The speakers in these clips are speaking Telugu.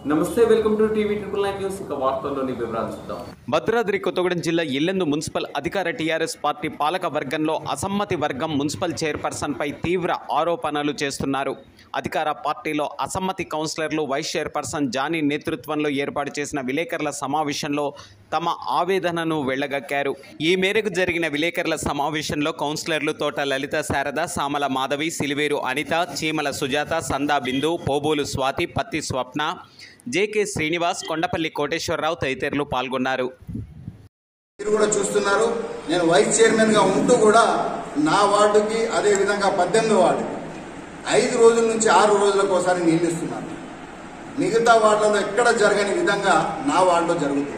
నమస్తే welcome to TV triple nine news ఇక వార్తల్లోని వివరాలు చూద్దాం భద్రాద్రి కొత్తగూడెం జిల్లా ఇల్లెందు మున్సిపల్ అధికార టీఆర్ఎస్ పార్టీ పాలక వర్గంలో అసమ్మతి వర్గం మున్సిపల్ చైర్పర్సన్పై తీవ్ర ఆరోపణలు చేస్తున్నారు అధికార పార్టీలో అసమ్మతి కౌన్సిలర్లు వైస్ చైర్పర్సన్ జానీ నేతృత్వంలో ఏర్పాటు చేసిన విలేకరుల సమావేశంలో తమ ఆవేదనను వెళ్ళగక్కారు ఈ మేరకు జరిగిన విలేకరుల సమావేశంలో కౌన్సిలర్లు తోట లలిత శారద సామల మాధవి సిలివేరు అనిత చీమల సుజాత సందా బిందు పోబోలు స్వాతి పత్తి స్వప్న జేకే శ్రీనివాస్ కొండపల్లి కోటేశ్వరరావు తదితరులు పాల్గొన్నారు మీరు కూడా చూస్తున్నారు నేను వైస్ చైర్మన్ గా ఉంటూ కూడా నా వార్డుకి అదే విధంగా పద్దెనిమిది వార్డుకి ఐదు రోజుల నుంచి ఆరు రోజులకు ఒకసారి నీళ్ళు ఇస్తున్నాను మిగతా వార్డులలో ఎక్కడ జరగని విధంగా నా వార్డులో జరుగుతుంది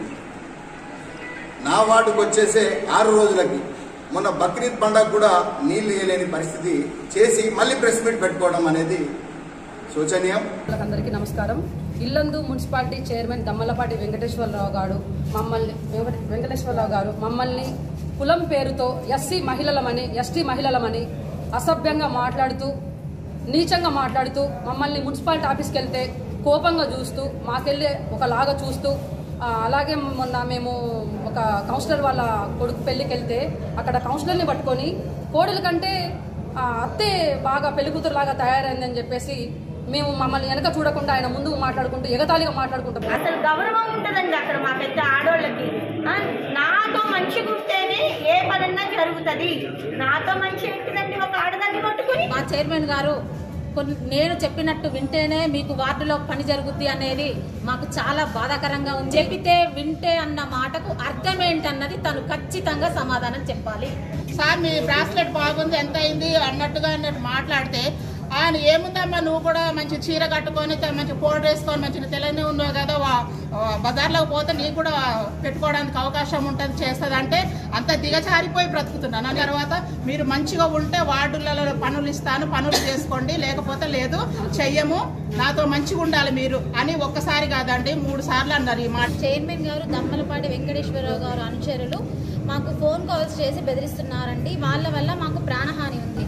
నా వార్డుకు వచ్చేసే ఆరు రోజులకి మొన్న బక్రీద్ పండగ కూడా నీళ్లు వేయలేని పరిస్థితి చేసి మళ్ళీ ప్రెస్ మీట్ పెట్టుకోవడం అనేది శోచనీయం అందరికీ నమస్కారం ఇల్లందు మున్సిపాలిటీ చైర్మన్ దమ్మలపాటి వెంకటేశ్వరరావు గారు మమ్మల్ని వెంకట- వెంకటేశ్వరరావు గారు మమ్మల్ని కులం పేరుతో ఎస్సీ మహిళలమని ఎస్టీ మహిళలమని అసభ్యంగా మాట్లాడుతూ నీచంగా మాట్లాడుతూ మమ్మల్ని మున్సిపాలిటీ ఆఫీస్కి వెళ్తే కోపంగా చూస్తూ మాకెళ్ళి ఒకలాగా చూస్తూ ఆ, అలాగే మొన్న మేము ఒక కౌన్సిలర్ వాళ్ళ కొడుకు పెళ్ళికి వెళ్తే అక్కడ కౌన్సిలర్ని పట్టుకొని కోడల కంటే ఆ అత్తే బాగా పెళ్లికూతురులాగా తయారైందని చెప్పేసి మేము మమ్మల్ని వెనక చూడకుండా ఆయన ముందుకు మాట్లాడుకుంటూ ఎగతాళిగా మాట్లాడుకుంటూ అసలు గౌరవం ఉంటుందండి అక్కడ మాకైతే ఆడోళ్ళకి ఆ, నాతో మంచి ఉంటేనే ఏ పనన్నా జరుగుతుంది నాతో మంచి ఏంటిదండి ఒక ఆడదాన్ని కొట్టుకుని మా చైర్మన్ గారు కొన్ని నేను చెప్పినట్టు వింటేనే మీకు వార్డులో పని జరుగుద్ది అనేది మాకు చాలా బాధాకరంగా ఉంది చెప్పితే వింటే అన్న మాటకు అర్థం ఏంటన్నది తను ఖచ్చితంగా సమాధానం చెప్పాలి సార్ మీ బ్రాస్లెట్ బాగుంది ఎంత అయింది అన్నట్టుగా అన్నట్టు మాట్లాడితే ఆయన ఏముందమ్మా నువ్వు కూడా మంచి చీర కట్టుకొని త- మంచి పౌడర్ వేసుకొని మంచి తెలని ఉన్నావు కదా వా- వా- బజార్లోకి పోతే నీకు కూడా పెట్టుకోవడానికి అవకాశం ఉంటుంది చేస్తుంది అంటే అంత దిగజారిపోయి బ్రతుకుతున్నాను ఆ తర్వాత మీరు మంచిగా ఉంటే వార్డులలో పనులు ఇస్తాను పనులు చేసుకోండి లేకపోతే లేదు చెయ్యము నాతో మంచిగా ఉండాలి మీరు అని ఒక్కసారి కాదండి మూడు సార్లు అన్నారు ఈ మాట చైర్మన్ గారు దమ్మలపాటి వెంకటేశ్వరరావు గారు అనుచరులు మాకు ఫోన్ కాల్స్ చేసి బెదిరిస్తున్నారండి వాళ్ళ వల్ల మాకు ప్రాణహాని ఉంది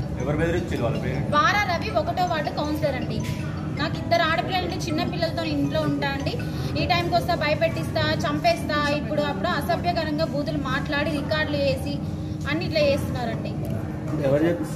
వార రవి ఒకటో వార్డు కౌన్సిలర్ అండి నాకు ఇద్దరు ఆడపిల్లలంటే చిన్న పిల్లలతో ఇంట్లో ఉంటా అండి ఈ టైంకి వస్తా భయపెట్టిస్తా చంపేస్తా ఇప్పుడు అప్పుడు అసభ్యకరంగా బూతులు మాట్లాడి రికార్డులు వేసి అన్ని ఇట్లా చేస్తున్నారండి